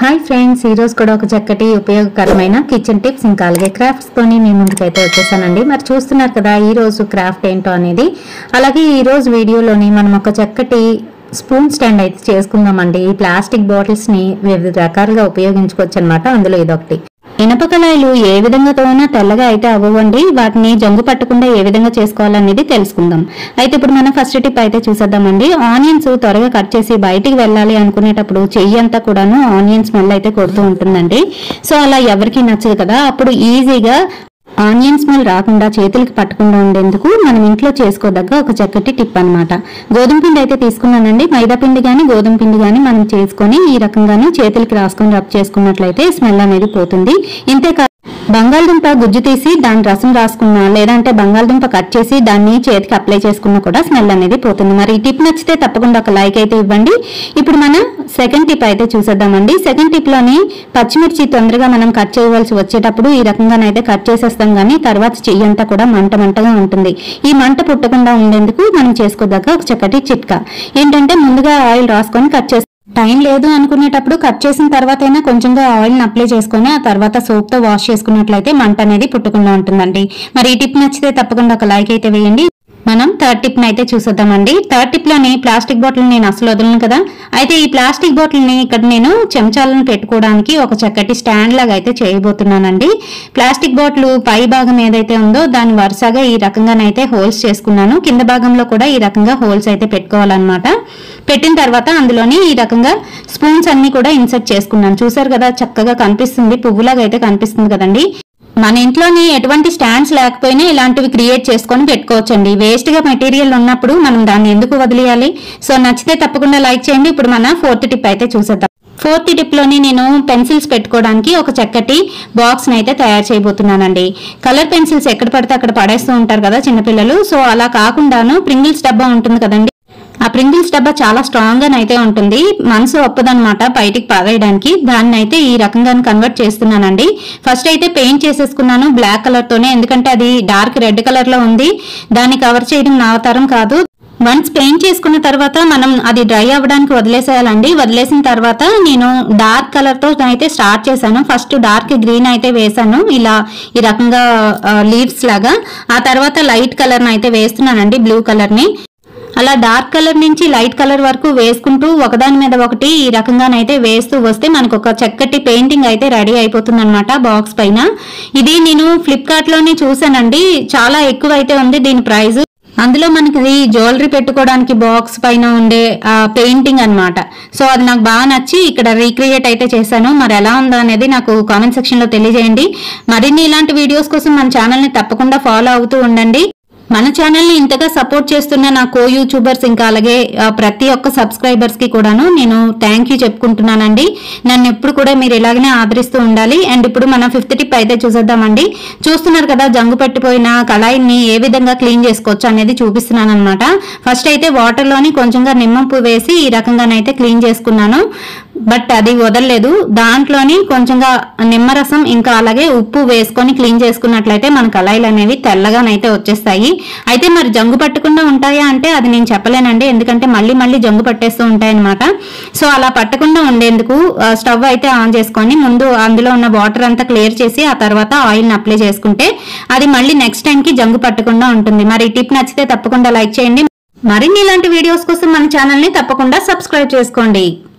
hi friends ఈ రోజు కూడా ఒక చక్కటి ఉపయోగకరమైన కిచెన్ టిప్స్ ఇంకా అలాగే క్రాఫ్ట్స్ తోని మీ ముందుకైతే వచ్చేసానండి మరి చూస్తున్నారు కదా ఈ రోజు క్రాఫ్ట్ ఏంటో అనేది అలాగే ఈ రోజు వీడియోలోని మనం ఒక చక్కటి స్పూన్ స్టాండ్ అయితే చేసుకుందామండి ఈ ప్లాస్టిక్ బాటిల్స్ ని వివిధ రకాలుగా ఉపయోగించుకోవచ్చు అనమాట అందులో ఇదొకటి ఇనప కళాయిలు ఏ విధంగా తోనా తెల్లగా అయితే అవ్వండి వాటిని జంగు పట్టకుండా ఏ విధంగా చేసుకోవాలనేది తెలుసుకుందాం అయితే ఇప్పుడు మనం ఫస్ట్ టిప్ అయితే చూసేద్దామండి ఆనియన్స్ త్వరగా కట్ చేసి బయటికి వెళ్ళాలి అనుకునేటప్పుడు చెయ్యి అంతా కూడాను ఆనియన్ స్మెల్ అయితే కొడుతూ ఉంటుందండి సో అలా ఎవరికి నచ్చదు కదా అప్పుడు ఈజీగా ఆనియన్ స్మెల్ రాకుండా చేతులకి పట్టకుండా ఉండేందుకు మనం ఇంట్లో చేసుకోదగ్గ ఒక చక్కటి టిప్ అన్నమాట గోధుమ పిండి అయితే తీసుకున్నానండి మైదా పిండి కానీ గోధుమ పిండి కానీ మనం చేసుకొని ఈ రకంగానే చేతులకి రాసుకొని రబ్ చేసుకున్నట్లయితే స్మెల్ అనేది పోతుంది ఇంతే కా- బంగాళదుంప గుజ్జు తీసి దాని రసం రాసుకున్నా లేదంటే బంగాళదుంప కట్ చేసి దాన్ని చేతికి అప్లై చేసుకున్నా కూడా స్మెల్ అనేది పోతుంది మరి ఈ టిప్ నచ్చితే తప్పకుండా ఒక లైక్ అయితే ఇవ్వండి ఇప్పుడు మనం సెకండ్ టిప్ అయితే చూసేద్దామండి సెకండ్ టిప్ లోని పచ్చిమిర్చి తొందరగా మనం కట్ చేయవలసి వచ్చేటప్పుడు ఈ రకంగానైతే కట్ చేసేస్తాం కానీ తర్వాత చెయ్యి అంతా కూడా మంట మంటగా ఉంటుంది ఈ మంట పుట్టకుండా ఉండేందుకు మనం చేసుకోదగ్గ ఒక చక్కటి చిట్కా ఏంటంటే ముందుగా ఆయిల్ రాసుకొని కట్ చేస్తాం టైం లేదు అనుకునేటప్పుడు కట్ చేసిన తర్వాత అయినా కొంచెంగా ఆయిల్ అప్లై చేసుకొని ఆ తర్వాత సోప్ తో వాష్ చేసుకున్నట్లయితే మంట అనేది పుట్టకుండా ఉంటుందండి మరి ఈ టిప్ నచ్చితే తప్పకుండా ఒక లైక్ అయితే వేయండి మనం థర్డ్ టిప్ అయితే చూసేద్దామండి థర్డ్ టిప్ లోని ప్లాస్టిక్ బాటిల్ నేను అసలు వదలను కదా అయితే ఈ ప్లాస్టిక్ బాటిల్ ని ఇక్కడ నేను చెంచాలను పెట్టుకోవడానికి ఒక చక్కటి స్టాండ్ లాగా అయితే చేయబోతున్నానండి ప్లాస్టిక్ బాటిల్ పై భాగం ఏదైతే ఉందో దాని వరుసగా ఈ రకంగానైతే హోల్స్ చేసుకున్నాను కింద భాగంలో కూడా ఈ రకంగా హోల్స్ అయితే పెట్టుకోవాలన్నమాట పెట్టిన తర్వాత అందులోని ఈ రకంగా స్పూన్స్ అన్ని కూడా ఇన్సర్ట్ చేసుకున్నాను చూసారు కదా చక్కగా కనిపిస్తుంది పువ్వులాగా అయితే కనిపిస్తుంది కదండి మన ఇంట్లోని ఎటువంటి స్టాండ్స్ లేకపోయినా ఇలాంటివి క్రియేట్ చేసుకొని పెట్టుకోవచ్చండి వేస్ట్ గా మెటీరియల్ ఉన్నప్పుడు మనం దాన్ని ఎందుకు వదిలేయాలి సో నచ్చితే తప్పకుండా లైక్ చేయండి ఇప్పుడు మన ఫోర్త్ టిప్ అయితే చూసేద్దాం ఫోర్త్ టిప్ లోని నేను పెన్సిల్స్ పెట్టుకోవడానికి ఒక చక్కటి బాక్స్ అయితే తయారు చేయబోతున్నానండి కలర్ పెన్సిల్స్ ఎక్కడ పడితే అక్కడ పడేస్తూ ఉంటారు కదా చిన్నపిల్లలు సో అలా కాకుండాను ప్రింగిల్స్ డబ్బా ఉంటుంది కదండి ఆ ప్రింగిల్స్ డబ్బా చాలా స్ట్రాంగ్ గా అయితే ఉంటుంది మనసు ఒప్పదనమాట బయటికి పారేయడానికి దాన్ని అయితే ఈ రకంగా కన్వర్ట్ చేస్తున్నానండి ఫస్ట్ అయితే పెయింట్ చేసేసుకున్నాను బ్లాక్ కలర్ తోనే ఎందుకంటే అది డార్క్ రెడ్ కలర్ లో ఉంది దాన్ని కవర్ చేయడం నా అవతారం కాదు వన్స్ పెయింట్ చేసుకున్న తర్వాత మనం అది డ్రై అవ్వడానికి వదిలేసేయాలండి వదిలేసిన తర్వాత నేను డార్క్ కలర్ తో అయితే స్టార్ట్ చేశాను ఫస్ట్ డార్క్ గ్రీన్ అయితే వేసాను ఇలా ఈ రకంగా లీవ్స్ లాగా ఆ తర్వాత లైట్ కలర్ అయితే వేస్తున్నానండి బ్లూ కలర్ ని అలా డార్క్ కలర్ నుంచి లైట్ కలర్ వరకు వేసుకుంటూ ఒకదాని మీద ఒకటి ఈ రకంగానైతే వేస్తూ వస్తే మనకు ఒక చక్కటి పెయింటింగ్ అయితే రెడీ అయిపోతుంది అనమాట బాక్స్ పైన ఇది నేను ఫ్లిప్కార్ట్ లోనే చూసానండి చాలా ఎక్కువ అయితే ఉంది దీని ప్రైస్ అందులో మనకి ఇది జ్యువెలరీ పెట్టుకోవడానికి బాక్స్ పైన ఉండే పెయింటింగ్ అన్నమాట సో అది నాకు బాగా నచ్చి ఇక్కడ రీక్రియేట్ అయితే చేశాను మరి ఎలా ఉందో అనేది నాకు కామెంట్ సెక్షన్ లో తెలియజేయండి మరిన్ని ఇలాంటి వీడియోస్ కోసం మన ఛానల్ ని తప్పకుండా ఫాలో అవుతూ ఉండండి మన ఛానల్ ని ఇంతగా సపోర్ట్ చేస్తున్న నా కో యూట్యూబర్స్ ఇంకా అలాగే ఆ, ప్రతి ఒక్క సబ్స్క్రైబర్స్ కి కూడాను నేను థ్యాంక్ యూ చెప్పుకుంటున్నానండి నన్ను ఎప్పుడు కూడా మీరు ఇలాగనే ఆదరిస్తూ ఉండాలి అండ్ ఇప్పుడు మనం ఫిఫ్త్ టిప్ అయితే చూసేద్దామండి చూస్తున్నారు కదా జంగు పెట్టిపోయిన కళాయిని ఏ విధంగా క్లీన్ చేసుకోవచ్చు అనేది చూపిస్తున్నాను అనమాట ఫస్ట్ అయితే వాటర్ లోని కొంచెంగా నిమ్మపు వేసి ఈ రకంగానైతే క్లీన్ చేసుకున్నాను బట్ అది వదలలేదు దాంట్లోని కొంచెంగా నిమ్మరసం ఇంకా అలాగే ఉప్పు వేసుకొని క్లీన్ చేసుకున్నట్లయితే మన కళాయిలు అనేవి తెల్లగానైతే వచ్చేస్తాయి అయితే మరి జంగు పట్టకుండా ఉంటాయా అంటే అది నేను చెప్పలేనండి ఎందుకంటే మళ్ళీ మళ్ళీ జంగు పట్టేస్తూ ఉంటాయన్నమాట సో అలా పట్టకుండా ఉండేందుకు ఆ, స్టవ్ అయితే ఆన్ చేసుకొని ముందు అందులో ఉన్న వాటర్ అంతా క్లియర్ చేసి ఆ తర్వాత ఆయిల్ని అప్లై చేసుకుంటే అది మళ్ళీ నెక్స్ట్ టైంకి జంగు పట్టకుండా ఉంటుంది మరి ఈ టిప్ నచ్చితే తప్పకుండా లైక్ చేయండి మరిన్ని ఇలాంటి వీడియోస్ కోసం మన ఛానల్ని తప్పకుండా సబ్స్క్రైబ్ చేసుకోండి